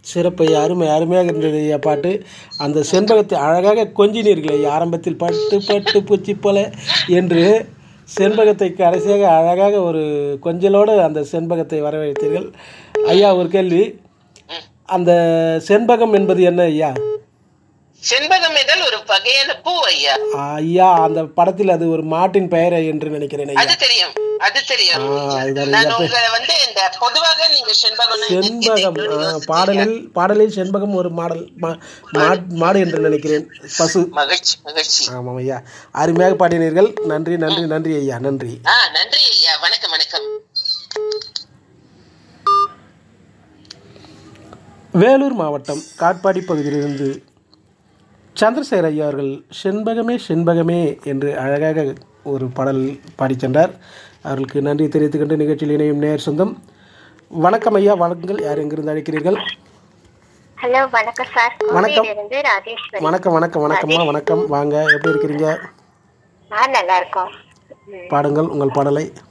சிறப்பு ஐயா அருமை அருமையாக இருந்தது ஐயா பாட்டு அந்த செண்பகத்தை அழகாக கொஞ்சினீர்கள் ஐயா ஆரம்பத்தில் பட்டு பட்டு பூச்சி போல என்று செண்பகத்தை கடைசியாக அழகாக ஒரு கொஞ்சலோடு அந்த செண்பகத்தை வரவழைத்தீர்கள் ஐயா ஒரு கேள்வி அந்த செண்பகம் என்பது என்ன ஐயா செண்பகம் என்றால் ஒரு வகையான பூ ஐயா ஐயா அந்த படத்தில் அது ஒரு மாட்டின் பெயரை என்று நினைக்கிறேன் ஐயா அது தெரியும் அது தெரியும் ஆ, இதுதான் நான் ஐயா. உங்களை வந்து இந்த பொதுவாக நீங்க செண்பகம் செண்பகம் ஆ, பாடலில் பாடலில் செண்பகம் ஒரு மாடல் மா- மா- மாடு என்று நினைக்கிறேன் பசு மகிழ்ச்சி மகிழ்ச்சி ஆமாம் ஐயா அருமையாக பாடினீர்கள் நன்றி நன்றி நன்றி ஐயா நன்றி ஆ நன்றி ஐயா வணக்கம் வணக்கம் வேலூர் மாவட்டம் காட்பாடி பகுதியிலிருந்து சந்திரசேகர் ஐயா அவர்கள் செண்பகமே செண்பகமே என்று அழகாக ஒரு பாடல் பாடிச் சென்றார் அவர்களுக்கு நன்றி தெரிவித்துக் கொண்டு நிகழ்ச்சியில் இணையும் நேர் சொந்தம் வணக்கம் ஐயா வணக்கங்கள் யார் எங்கிருந்து அழைக்கிறீர்கள் ஹலோ வணக்கம் சார் வணக்கம். இருந்து ராஜேஸ்வரி வணக்கம் வணக்கம் வணக்கம்மா வணக்கம் வாங்க எப்படி இருக்கிறீங்க நான் நல்லா இருக்கோம் ம். பாடுங்கள் உங்கள் பாடலை